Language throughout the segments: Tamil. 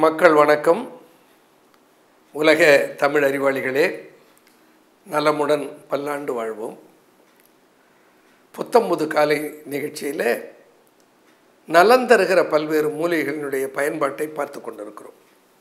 மக்கள் வணக்கம் உலக தமிழ் அறிவாளிகளே நலமுடன் பல்லாண்டு வாழ்வோம் புத்தம்புது காலை நிகழ்ச்சியில் நலன் தருகிற பல்வேறு மூலிகைகளினுடைய பயன்பாட்டை பார்த்து கொண்டிருக்கிறோம்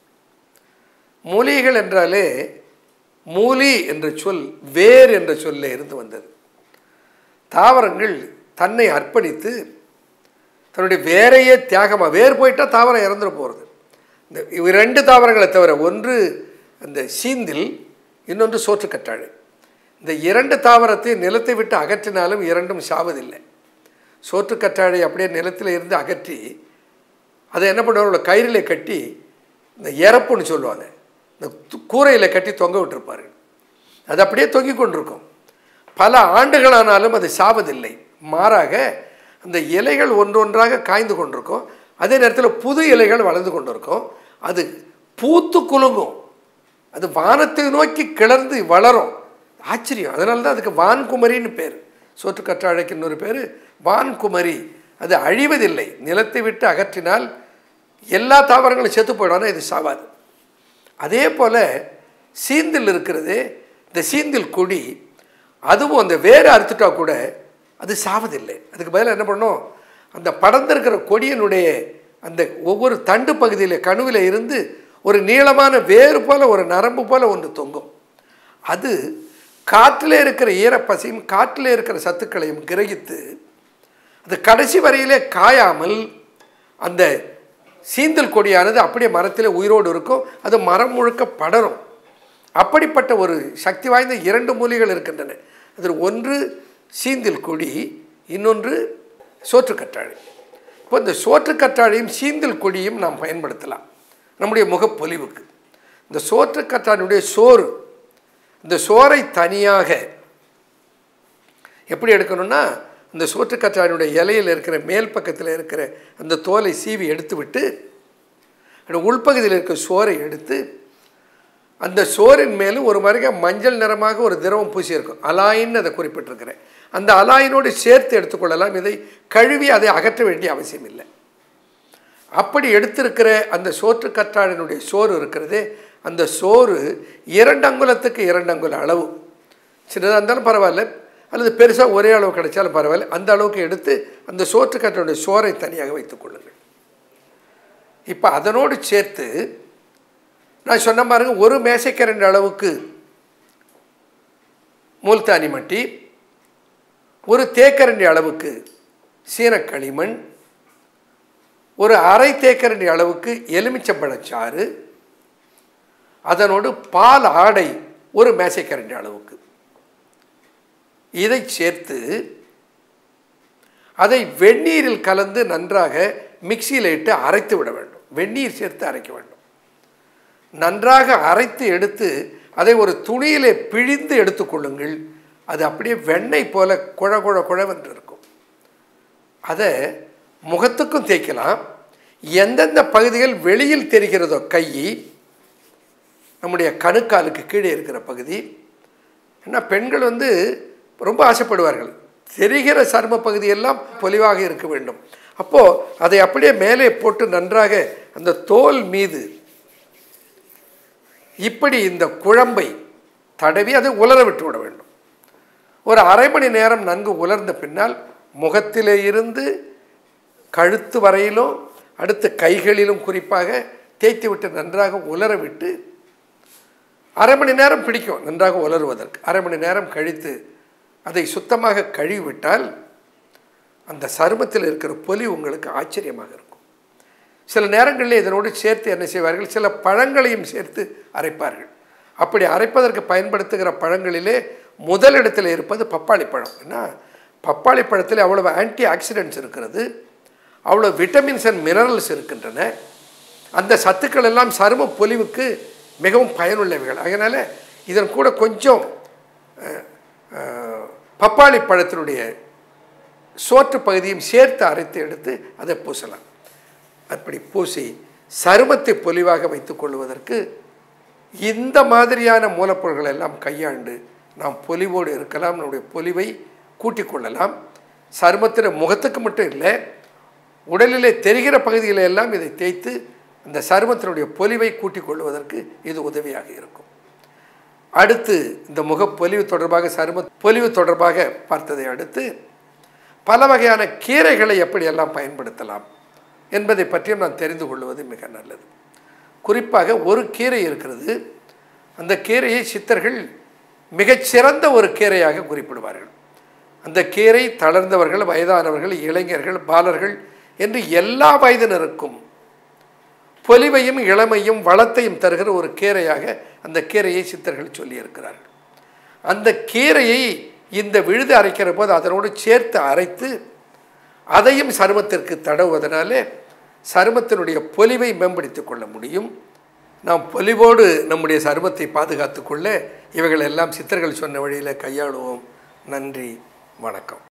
மூலிகைகள் என்றாலே மூலி என்ற சொல் வேர் என்ற சொல்ல இருந்து வந்தது தாவரங்கள் தன்னை அர்ப்பணித்து தன்னுடைய வேரையே தியாகமாக வேர் போயிட்டால் தாவரம் இறந்துட போகிறது இந்த இவ ரெண்டு தாவரங்களை தவிர ஒன்று அந்த சீந்தில் இன்னொன்று சோற்றுக்கற்றாழை இந்த இரண்டு தாவரத்தை நிலத்தை விட்டு அகற்றினாலும் இரண்டும் சாவதில்லை சோற்றுக்கற்றாழை அப்படியே நிலத்தில் இருந்து அகற்றி அதை என்ன பண்ணுவாங்க கயிறில் கட்டி இந்த இறப்புன்னு சொல்லுவாங்க இந்த து- கூரையில் கட்டி தொங்க விட்டுருப்பாரு அது அப்படியே தொங்கிக் கொண்டிருக்கும் பல ஆண்டுகளானாலும் அது சாவதில்லை மாறாக அந்த இலைகள் ஒன்றொன்றாக காய்ந்து கொண்டிருக்கும் அதே நேரத்தில் புது இலைகள் வளர்ந்து கொண்டிருக்கும் அது பூத்து குலுங்கும் அது வானத்தை நோக்கி கிளர்ந்து வளரும் ஆச்சரியம் அதனால தான் அதுக்கு வான்குமரின்னு பேர் சோற்றுக்கற்றாழைக்கு இன்னொரு பேர் வான்குமரி அது அழிவதில்லை நிலத்தை விட்டு அகற்றினால் எல்லா தாவரங்களும் செத்து போயிடும் ஆனால் இது சாவாது அதே போல் சீந்தில் இருக்கிறது இந்த சீந்தில் கொடி அதுவும் அந்த வேரை அறுத்துட்டா கூட அது சாவதில்லை அதுக்கு பதிலாக என்ன பண்ணோம் அந்த படர்ந்திருக்கிற கொடியினுடைய அந்த ஒவ்வொரு தண்டு பகுதியில் கணுவில் இருந்து ஒரு நீளமான வேறு போல் ஒரு நரம்பு போல் ஒன்று தொங்கும் அது காற்றில் இருக்கிற ஈரப்பசையும் காற்றில் இருக்கிற சத்துக்களையும் கிரகித்து அது கடைசி வரையிலே காயாமல் அந்த சீந்தல் கொடியானது அப்படியே மரத்தில் உயிரோடு இருக்கும் அது மரம் முழுக்க படரும் அப்படிப்பட்ட ஒரு சக்தி வாய்ந்த இரண்டு மூலிகள் இருக்கின்றன அதில் ஒன்று சீந்தில் கொடி இன்னொன்று சோற்றுக்கற்றாழை இப்போ இந்த சோற்றுக்கற்றாழையும் சீந்தில் கொடியும் நாம் பயன்படுத்தலாம் நம்முடைய முகப்பொலிவுக்கு இந்த சோற்றுக்கற்றாழையுடைய சோறு இந்த சோறை தனியாக எப்படி எடுக்கணும்னா இந்த சோற்றுக்கற்றாழையுடைய இலையில் இருக்கிற மேல் பக்கத்தில் இருக்கிற அந்த தோலை சீவி எடுத்து விட்டு அந்த உள்பகுதியில் இருக்கிற சோறை எடுத்து அந்த சோறின் மேலும் ஒரு மருக மஞ்சள் நிறமாக ஒரு திரவம் பூசி இருக்கும் அலாயின்னு அதை குறிப்பிட்டிருக்கிறேன் அந்த அலாயினோடு சேர்த்து எடுத்துக்கொள்ளலாம் இதை கழுவி அதை அகற்ற வேண்டிய அவசியம் இல்லை அப்படி எடுத்திருக்கிற அந்த சோற்று கற்றாழினுடைய சோறு இருக்கிறதே அந்த சோறு இரண்டு அங்குலத்துக்கு இரண்டு அங்குல அளவு சின்னதாக இருந்தாலும் பரவாயில்ல அல்லது பெருசாக ஒரே அளவு கிடைச்சாலும் பரவாயில்ல அந்த அளவுக்கு எடுத்து அந்த சோற்று கற்றாழையுடைய சோறை தனியாக வைத்துக் கொள்ளுங்கள் இப்போ அதனோடு சேர்த்து நான் சொன்ன பாருங்க ஒரு மேசைக்கரண்டி அளவுக்கு மூல்தானி மட்டி ஒரு தேக்கரண்டி அளவுக்கு சீனக்களிமண் ஒரு அரை தேக்கரண்டி அளவுக்கு எலுமிச்சம்பழச்சாறு அதனோடு பால் ஆடை ஒரு மேசைக்கரண்டி அளவுக்கு இதை சேர்த்து அதை வெந்நீரில் கலந்து நன்றாக மிக்சியில் இட்டு அரைத்து விட வேண்டும் வெந்நீர் சேர்த்து அரைக்க வேண்டும் நன்றாக அரைத்து எடுத்து அதை ஒரு துணியிலே பிழிந்து எடுத்துக்கொள்ளுங்கள் அது அப்படியே வெண்ணெய் போல குழ குழ குழவென்று இருக்கும் அதை முகத்துக்கும் தேய்க்கலாம் எந்தெந்த பகுதிகள் வெளியில் தெரிகிறதோ கை நம்முடைய கணுக்காலுக்கு கீழே இருக்கிற பகுதி ஏன்னா பெண்கள் வந்து ரொம்ப ஆசைப்படுவார்கள் தெரிகிற சர்ம பகுதியெல்லாம் பொலிவாக இருக்க வேண்டும் அப்போது அதை அப்படியே மேலே போட்டு நன்றாக அந்த தோல் மீது இப்படி இந்த குழம்பை தடவி அதை உலர விட்டு விட வேண்டும் ஒரு அரை மணி நேரம் நன்கு உலர்ந்த பின்னால் முகத்திலே இருந்து கழுத்து வரையிலும் அடுத்து கைகளிலும் குறிப்பாக தேய்த்து விட்டு நன்றாக உலர விட்டு அரை மணி நேரம் பிடிக்கும் நன்றாக உலருவதற்கு அரை மணி நேரம் கழித்து அதை சுத்தமாக கழுவிவிட்டால் அந்த சருமத்தில் இருக்கிற பொலி உங்களுக்கு ஆச்சரியமாக இருக்கும் சில நேரங்களில் இதனோடு சேர்த்து என்ன செய்வார்கள் சில பழங்களையும் சேர்த்து அரைப்பார்கள் அப்படி அரைப்பதற்கு பயன்படுத்துகிற பழங்களிலே முதலிடத்தில் இருப்பது பப்பாளி பழம் ஏன்னா பப்பாளி பழத்தில் அவ்வளவு ஆன்டி ஆக்சிடென்ட்ஸ் இருக்கிறது அவ்வளோ விட்டமின்ஸ் அண்ட் மினரல்ஸ் இருக்கின்றன அந்த சத்துக்கள் எல்லாம் சரும பொலிவுக்கு மிகவும் பயனுள்ளவைகள் அதனால் இதன் கூட கொஞ்சம் அஹ், அஹ், பப்பாளி பழத்தினுடைய சோற்று பகுதியும் சேர்த்து அரைத்து எடுத்து அதை பூசலாம் அப்படி பூசி சருமத்தை பொலிவாக வைத்துக் கொள்வதற்கு இந்த மாதிரியான மூலப்பொருட்களை எல்லாம் கையாண்டு நாம் பொலிவோடு இருக்கலாம் நம்முடைய பொலிவை கூட்டிக் கொள்ளலாம் சருமத்தின் முகத்துக்கு மட்டும் இல்லை உடலிலே தெரிகிற பகுதிகளை எல்லாம் இதை தேய்த்து அந்த சருமத்தினுடைய பொலிவை கூட்டிக் கொள்வதற்கு இது உதவியாக இருக்கும் அடுத்து இந்த முகப்பொலிவு தொடர்பாக சரும பொலிவு தொடர்பாக பார்த்ததை அடுத்து பல வகையான கீரைகளை எப்படியெல்லாம் பயன்படுத்தலாம் என்பதை பற்றியும் நான் தெரிந்து கொள்வது மிக நல்லது குறிப்பாக ஒரு கீரை இருக்கிறது அந்த கீரையை சித்தர்கள் மிகச்சிறந்த ஒரு கீரையாக குறிப்பிடுவார்கள் அந்த கீரை தளர்ந்தவர்கள் வயதானவர்கள் இளைஞர்கள் பாலர்கள் என்று எல்லா வயதினருக்கும் பொலிவையும் இளமையும் வளத்தையும் தருகிற ஒரு கீரையாக அந்த கீரையை சித்தர்கள் சொல்லியிருக்கிறார்கள் அந்த கீரையை இந்த விழுது அரைக்கிற போது அதனோடு சேர்த்து அரைத்து அதையும் சருமத்திற்கு தடவுவதனாலே சருமத்தினுடைய பொலிவை மேம்படுத்திக் கொள்ள முடியும் நாம் பொலிவோடு நம்முடைய சருமத்தை பாதுகாத்து கொள்ள இவைகள் எல்லாம் சித்தர்கள் சொன்ன வழியில் கையாளுவோம் நன்றி வணக்கம்